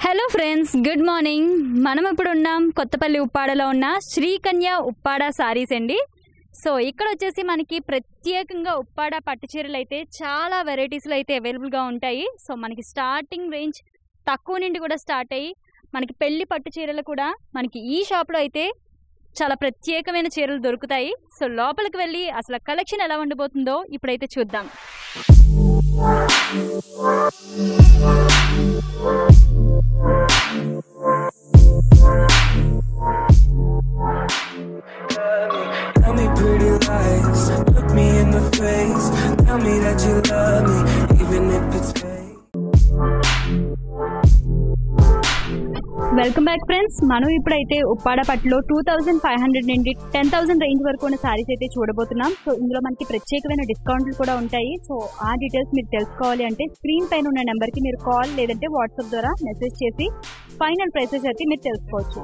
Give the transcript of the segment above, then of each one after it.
Hello friends good morning మనం ఇప్పుడు ఉన్నాం కొత్తపల్లి ఉప్పాడలో ఉన్న శ్రీకన్య ఉప్పాడ సారీస్ అండి సో ఇక్కడ వచ్చేసి మనకి ప్రత్యేకంగా ఉప్పాడ పట్టు చీరలు అయితే చాలా వెరైటీస్లో అయితే అవైలబుల్గా ఉంటాయి సో మనకి స్టార్టింగ్ రేంజ్ తక్కువ నుండి కూడా స్టార్ట్ అయ్యి మనకి పెళ్లి పట్టు చీరలు కూడా మనకి ఈ షాప్లో అయితే చాలా ప్రత్యేకమైన చీరలు దొరుకుతాయి సో లోపలికి వెళ్ళి అసలు కలెక్షన్ ఎలా ఉండబోతుందో ఇప్పుడైతే చూద్దాం Tell me pretty lies, look me in the face. Tell me that you love me, even if it's fake. Welcome back friends మనం ఇప్పుడైతే ఉప్పాడ పట్టులో టూ థౌసండ్ ఫైవ్ హండ్రెడ్ నుండి టెన్ థౌసండ్ రేంజ్ వరకు ఉన్న సారీస్ అయితే చూడబోతున్నాం సో ఇందులో మనకి ప్రత్యేకమైన డిస్కౌంట్లు కూడా ఉంటాయి సో ఆ డీటెయిల్స్ మీరు తెలుసుకోవాలి అంటే స్క్రీన్ పైన ఉన్న నెంబర్కి మీరు కాల్ లేదంటే వాట్సాప్ ద్వారా మెసేజ్ చేసి ఫైనల్ ప్రైసెస్ అయితే మీరు తెలుసుకోవచ్చు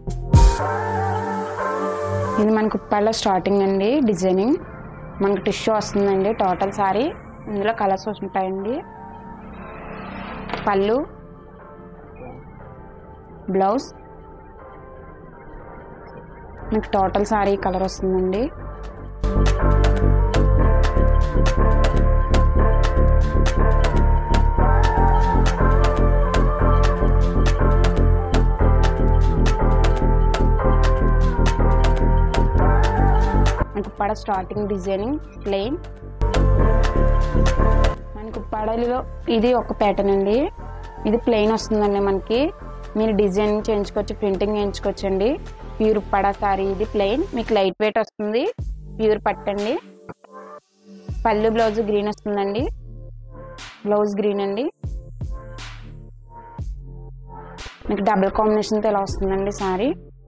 ఇది మనకు ఉప్పాడలో స్టార్టింగ్ అండి డిజైనింగ్ మనకు టిష్యూ వస్తుందండి టోటల్ సారీ ఇందులో కలర్స్ ఉంటాయండి పళ్ళు బ్లౌజ్ మీకు టోటల్ సారీ కలర్ వస్తుందండి మనకు ఉప్పాడ స్టార్టింగ్ డిజైనింగ్ ప్లెయిన్ మనకు ఉప్పాడలో ఇది ఒక ప్యాటర్న్ అండి ఇది ప్లెయిన్ వస్తుందండి మనకి మీరు డిజైన్ చేయించుకోవచ్చు ప్రింటింగ్ చేయించుకోవచ్చు అండి ప్యూర్ ఉప్పాడ సారీ ఇది ప్లెయిన్ మీకు లైట్ వెయిట్ వస్తుంది ప్యూర్ పట్టండి పళ్ళు బ్లౌజ్ గ్రీన్ వస్తుందండి బ్లౌజ్ గ్రీన్ అండి మీకు డబుల్ కాంబినేషన్తో ఇలా వస్తుందండి సారీ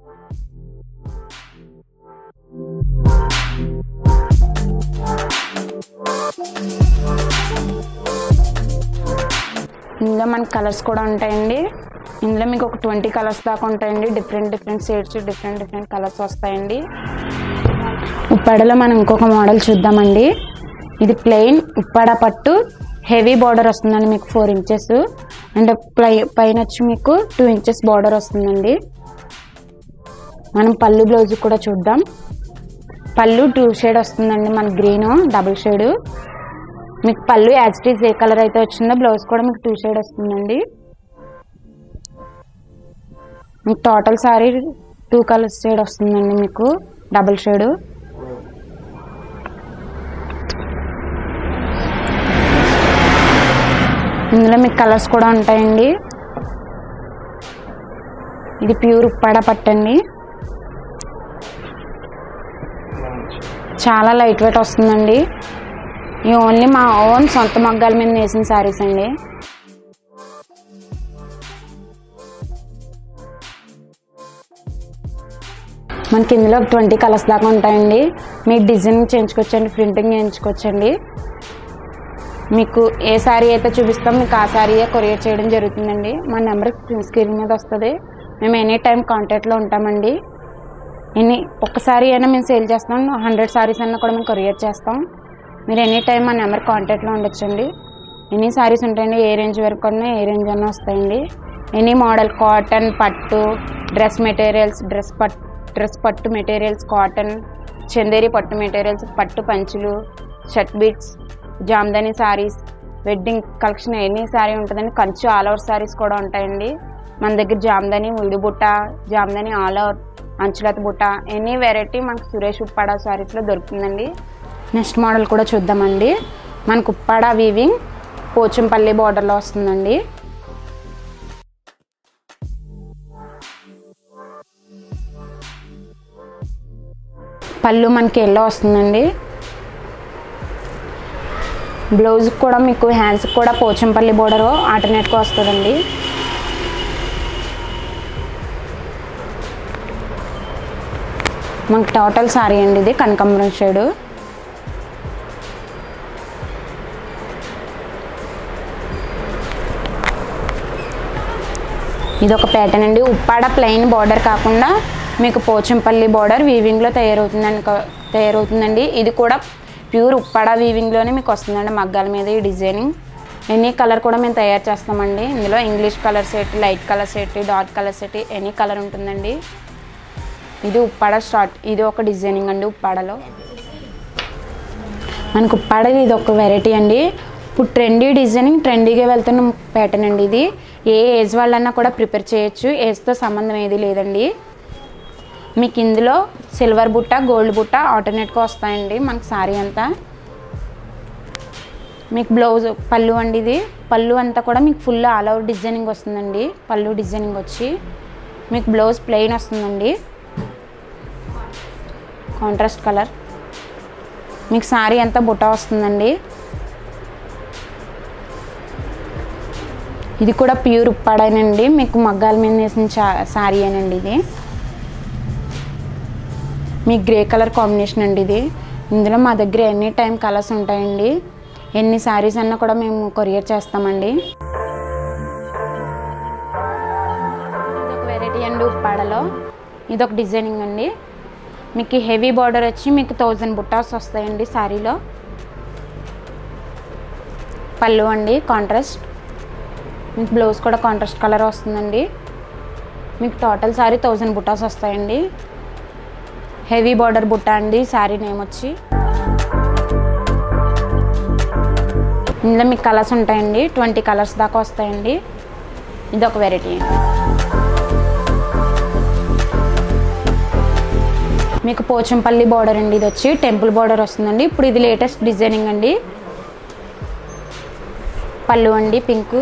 ఇందులో మనకి కలర్స్ కూడా ఉంటాయండి ఇందులో మీకు ఒక ట్వంటీ కలర్స్ దాకా ఉంటాయండి different different shades different different colours వస్తాయండి ఉప్పాడలో మనం ఇంకొక మోడల్ చూద్దామండి ఇది ప్లెయిన్ ఉప్పాడ పట్టు హెవీ బార్డర్ వస్తుందండి మీకు ఫోర్ ఇంచెస్ అండ్ ప్లై పైన వచ్చి మీకు టూ ఇంచెస్ బార్డర్ వస్తుందండి మనం పళ్ళు బ్లౌజ్ కూడా చూద్దాం పళ్ళు టూ షేడ్ వస్తుందండి మన గ్రీన్ డబుల్ షేడ్ మీకు పళ్ళు as it is a colour అయితే వచ్చిందో బ్లౌజ్ కూడా మీకు టూ షేడ్ వస్తుందండి మీకు total sari two colour shade వస్తుందండి మీకు డబుల్ షేడ్ ఇందులో మీకు కలర్స్ కూడా ఉంటాయండి ఇది ప్యూర్ ఉప్పాడ పట్టండి చాలా లైట్ వెయిట్ వస్తుందండి ఇవి ఓన్లీ మా ఓన్ సొంత మగ్గాల మీద వేసిన శారీస్ అండి మనకి ఇందులో ట్వంటీ కలర్స్ దాకా ఉంటాయండి మీకు డిజైన్ చేయించుకోవచ్చండి ప్రింటింగ్ చేయించుకోవచ్చండి మీకు ఏ శారీ అయితే చూపిస్తాం మీకు ఆ శారీయే కొరియర్ చేయడం జరుగుతుందండి మా నెంబర్ స్క్రీన్ మీద వస్తుంది మేము ఎనీ టైం కాంటాక్ట్లో ఉంటామండి ఎన్ని ఒక్కసారి అయినా మేము సేల్ చేస్తాం హండ్రెడ్ సారీస్ అయినా కూడా మేము కొరియర్ చేస్తాం మీరు ఎనీ టైం మా నెంబర్ కాంటాక్ట్లో ఉండొచ్చండి ఎన్ని సారీస్ ఉంటాయండి ఏ రేంజ్ వరకు ఉన్నా ఏ రేంజ్ అన్నా వస్తాయండి ఎనీ మోడల్ కాటన్ పట్టు డ్రెస్ మెటీరియల్స్ డ్రెస్ పట్ డ్రెస్ పట్టు మెటీరియల్స్ కాటన్ చందేరి పట్టు మెటీరియల్స్ పట్టు పంచులు shirt bits Jamdani saris wedding collection any sari ఉంటుందండి కంచు ఆల్ ఓవర్ సారీస్ కూడా ఉంటాయండి మన దగ్గర జామ్దాని ఉడి బుట్ట జామ్దాని ఆల్ ఓవర్ అంచులత బుట్ట ఎనీ వెరైటీ మనకు సురేష్ ఉప్పాడ సారీస్లో దొరుకుతుందండి నెక్స్ట్ మోడల్ కూడా చూద్దామండి మనకు ఉప్పాడ వీవింగ్ పోచంపల్లి బార్డర్లో వస్తుందండి పళ్ళు మనకి ఎల్లో వస్తుందండి బ్లౌజ్ కూడా మీకు హ్యాండ్స్ కూడా పోచంపల్లి బోర్డర్ ఆల్టర్నేట్గా వస్తుందండి మనకి టోటల్ సారీ అండి ఇది కనకాంబరం షేడు ఇది ఒక ప్యాటర్న్ అండి ఉప్పాడ ప్లెయిన్ బార్డర్ కాకుండా మీకు పోచంపల్లి బార్డర్ వీవింగ్లో తయారవుతుందండి తయారవుతుందండి ఇది కూడా ప్యూర్ ఉప్పాడ వీవింగ్లోనే మీకు వస్తుందండి మగ్గాల మీద ఈ డిజైనింగ్ ఎనీ కలర్ కూడా మేము తయారు చేస్తామండి ఇందులో English colour set light colour set dark colour set any colour ఉంటుందండి ఇది ఉప్పాడ స్టార్ట్ ఇది ఒక డిజైనింగ్ అండి ఉప్పాడలో మనకు ఉప్పాడ ఇది ఒక వెరైటీ అండి ఇప్పుడు ట్రెండీ డిజైనింగ్ ట్రెండీగా వెళ్తున్న ప్యాటర్న్ అండి ఇది ఏ ఏజ్ వాళ్ళన్నా కూడా ప్రిపేర్ చేయొచ్చు ఏజ్తో సంబంధం ఏది లేదండి మీకు ఇందులో సిల్వర్ బుట్ట గోల్డ్ బుట్ట ఆల్టర్నేట్గా వస్తాయండి మనకు సారీ అంతా మీకు బ్లౌజ్ పళ్ళు అండి ఇది పళ్ళు అంతా కూడా మీకు ఫుల్ ఆల్ ఓవర్ డిజైనింగ్ వస్తుందండి పళ్ళు డిజైనింగ్ వచ్చి మీకు బ్లౌజ్ ప్లెయిన్ వస్తుందండి కాంట్రాస్ట్ కలర్ మీకు సారీ అంతా బుట్ట వస్తుందండి ఇది కూడా ప్యూర్ ఉప్పాడేనండి మీకు మగ్గాల మీద వేసిన చా సారీ అనండి ఇది మీ గ్రే కలర్ కాంబినేషన్ అండి ఇది ఇందులో మా దగ్గర ఎనీ టైం కలర్స్ ఉంటాయండి ఎన్ని శారీస్ అన్నా కూడా మేము కొరియర్ చేస్తామండి ఇది ఒక వెరైటీ అండి ఉప్పాడలో ఇది ఒక డిజైనింగ్ అండి మీకు హెవీ బార్డర్ వచ్చి మీకు థౌజండ్ బుట్టాస్ వస్తాయండి శారీలో పళ్ళు అండి కాంట్రాస్ట్ మీకు బ్లౌజ్ కూడా కాంట్రాస్ట్ కలర్ వస్తుందండి మీకు టోటల్ శారీ థౌజండ్ బుట్టాస్ వస్తాయండి హెవీ బార్డర్ బుట్ట అండి శారీ నేమ్ వచ్చి ఇందులో మీకు కలర్స్ ఉంటాయండి ట్వంటీ కలర్స్ దాకా వస్తాయండి ఇది ఒక వెరైటీ మీకు పోచంపల్లి బార్డర్ అండి ఇది వచ్చి టెంపుల్ బార్డర్ వస్తుందండి ఇప్పుడు ఇది లేటెస్ట్ డిజైనింగ్ అండి పళ్ళు అండి పింక్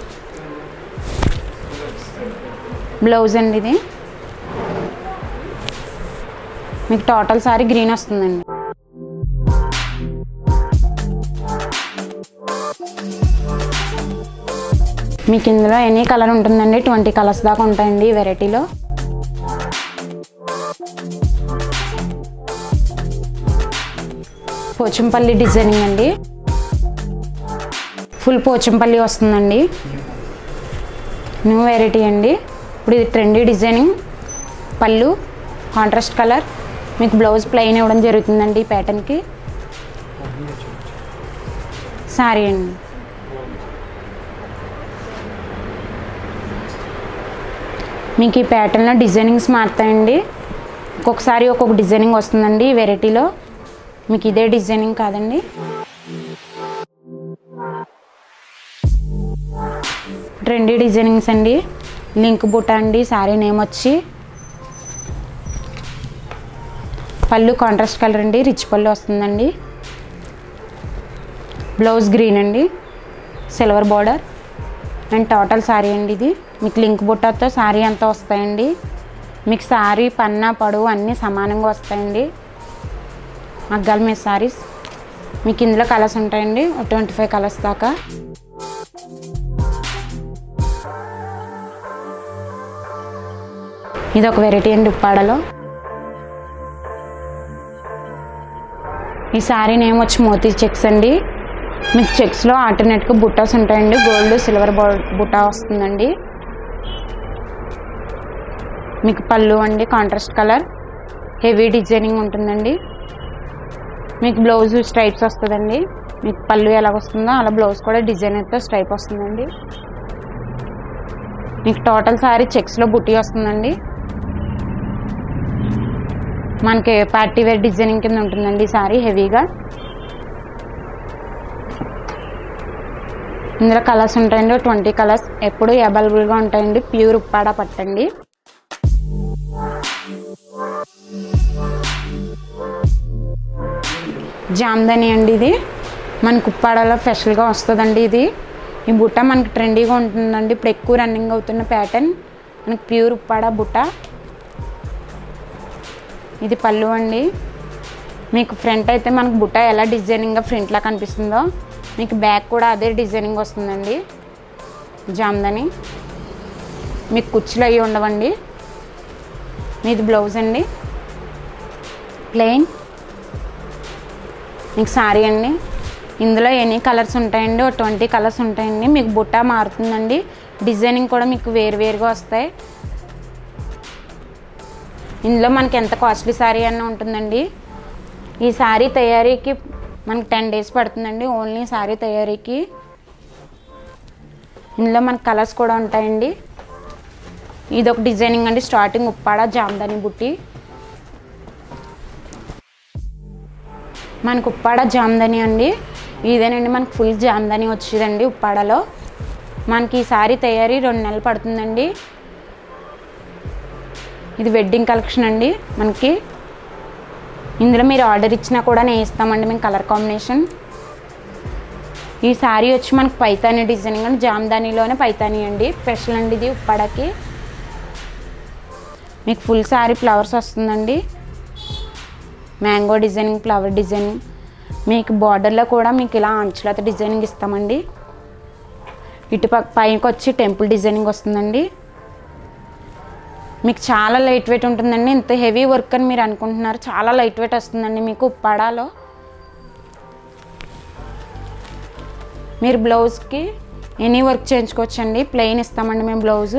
బ్లౌజ్ అండి ఇది మీకు టోటల్ సారీ గ్రీన్ వస్తుందండి మీకు ఇందులో ఎనీ కలర్ ఉంటుందండి ట్వంటీ కలర్స్ దాకా ఉంటాయండి ఈ వెరైటీలో పోచంపల్లి డిజైనింగ్ అండి ఫుల్ పోచంపల్లి వస్తుందండి న్యూ వెరైటీ అండి ఇప్పుడు ఇది ట్రెండీ డిజైనింగ్ పళ్ళు కాంట్రాస్ట్ కలర్ మీకు బ్లౌజ్ ప్లెయిన్ ఇవ్వడం జరుగుతుందండి ఈ ప్యాటర్న్కి సారీ అండి మీకు ఈ ప్యాటర్న్లో డిజైనింగ్స్ మారుతాయండి ఒక్కొక్కసారి ఒక్కొక్క డిజైనింగ్ వస్తుందండి ఈ వెరైటీలో మీకు ఇదే డిజైనింగ్ కాదండి ట్రెండీ డిజైనింగ్స్ అండి లింక్ బుట్ట అండి శారీ నేమ్ వచ్చి పళ్ళు కాంట్రాస్ట్ కలర్ అండి రిచ్ పళ్ళు వస్తుందండి బ్లౌజ్ గ్రీన్ అండి silver border and total sari అండి ఇది మీకు లింక్ బుట్టతో శారీ అంతా వస్తాయండి మీకు శారీ పన్నా పొడవు అన్నీ సమానంగా వస్తాయండి మగ్గాల మీద శారీస్ మీకు ఇందులో కలర్స్ ఉంటాయండి ట్వంటీ ఫైవ్ కలర్స్ దాకా ఇది ఒక వెరైటీ అండి ఉప్పాడలో ఈ శారీ నేమ్ వచ్చి మోతీ చెక్స్ అండి మీకు చెక్స్లో ఆల్టర్నేట్గా బుట్టాస్ ఉంటాయండి గోల్డ్ సిల్వర్ బుట్టా వస్తుందండి మీకు పళ్ళు అండి కాంట్రాస్ట్ కలర్ హెవీ డిజైనింగ్ ఉంటుందండి మీకు బ్లౌజ్ స్ట్రైప్స్ వస్తుందండి మీకు పళ్ళు ఎలా వస్తుందో అలా బ్లౌజ్ కూడా డిజైనర్తో స్ట్రైప్ వస్తుందండి మీకు టోటల్ సారీ చెక్స్లో బుట్టి వస్తుందండి మనకి పార్టీ వేర్ డిజైనింగ్ కింద ఉంటుందండి ఈ సారీ హెవీగా ఇందులో కలర్స్ ఉంటాయండి ట్వంటీ కలర్స్ ఎప్పుడు అవైలబుల్గా ఉంటాయండి ప్యూర్ ఉప్పాడ పట్టండి జామ్దని అండి ఇది మనకు ఉప్పాడలో స్పెషల్గా వస్తుందండి ఇది ఈ బుట్ట మనకి ట్రెండీగా ఉంటుందండి ఇప్పుడు ఎక్కువ రన్నింగ్ అవుతున్న ప్యాటర్న్ మనకి ప్యూర్ ఉప్పాడ బుట్ట ఇది పళ్ళు అండి మీకు ఫ్రంట్ అయితే మనకు బుట్ట ఎలా డిజైనింగ్గా ఫ్రంట్లా కనిపిస్తుందో మీకు బ్యాక్ కూడా అదే డిజైనింగ్ వస్తుందండి జామ్దని మీకు కుచ్చులు అవి ఉండవండి మీది బ్లౌజ్ అండి ప్లెయిన్ మీకు సారీ అండి ఇందులో ఎన్ని కలర్స్ ఉంటాయండి ఒక ట్వంటీ కలర్స్ ఉంటాయండి మీకు బుట్ట మారుతుందండి డిజైనింగ్ కూడా మీకు వేరువేరుగా వస్తాయి ఇందులో మనకి ఎంత కాస్ట్లీ శారీ అన్న ఉంటుందండి ఈ శారీ తయారీకి మనకి టెన్ డేస్ పడుతుందండి ఓన్లీ శారీ తయారీకి ఇందులో మనకు కలర్స్ కూడా ఉంటాయండి ఇది ఒక డిజైనింగ్ అండి స్టార్టింగ్ ఉప్పాడ జామ్దాని బుట్టి మనకు ఉప్పాడ జామ్దాని అండి ఇదేనండి మనకు ఫుల్ జామ్దాని వచ్చేదండి ఉప్పాడలో మనకి ఈ సారీ తయారీ రెండు నెలలు పడుతుందండి ఇది వెడ్డింగ్ కలెక్షన్ అండి మనకి ఇందులో మీరు ఆర్డర్ ఇచ్చినా కూడా నేను ఇస్తామండి మేము కలర్ కాంబినేషన్ ఈ శారీ వచ్చి మనకు పైతాని డిజైనింగ్ అండి జామ్దానిలోనే పైతాని అండి స్పెషల్ అండి ఇది ఉప్పాడకి మీకు ఫుల్ శారీ ఫ్లవర్స్ వస్తుందండి మ్యాంగో డిజైనింగ్ ఫ్లవర్ డిజైనింగ్ మీకు బార్డర్లో కూడా మీకు ఇలా అంచులత డిజైనింగ్ ఇస్తామండి ఇటుపక్క పైకి వచ్చి టెంపుల్ డిజైనింగ్ వస్తుందండి మీకు చాలా లైట్ వెయిట్ ఉంటుందండి ఇంత హెవీ వర్క్ అని మీరు అనుకుంటున్నారు చాలా లైట్ వెయిట్ వస్తుందండి మీకు ఉప్పాడాలో మీరు బ్లౌజ్కి ఎనీ వర్క్ చేయించుకోవచ్చండి ప్లెయిన్ ఇస్తామండి మేము బ్లౌజు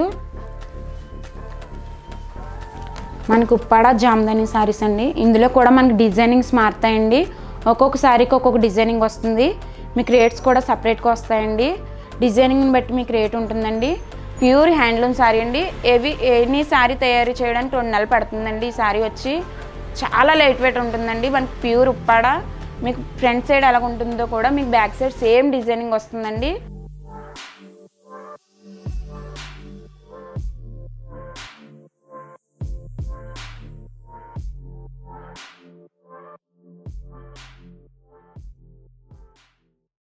మనకు ఉప్పాడ జామ్దాని శారీస్ అండి ఇందులో కూడా మనకి డిజైనింగ్స్ మారుతాయండి ఒక్కొక్క శారీకి ఒక్కొక్క డిజైనింగ్ వస్తుంది మీకు రేట్స్ కూడా సపరేట్గా వస్తాయండి డిజైనింగ్ని బట్టి మీకు రేట్ ఉంటుందండి ప్యూర్ హ్యాండ్లూమ్ శారీ అండి ఏవి ఎనీ శారీ తయారు చేయడానికి రెండు నెలలు పడుతుందండి ఈ శారీ వచ్చి చాలా లైట్ వెయిట్ ఉంటుందండి మనకి ప్యూర్ ఉప్పాడ మీకు ఫ్రంట్ సైడ్ ఎలా ఉంటుందో కూడా మీకు బ్యాక్ సైడ్ సేమ్ డిజైనింగ్ వస్తుందండి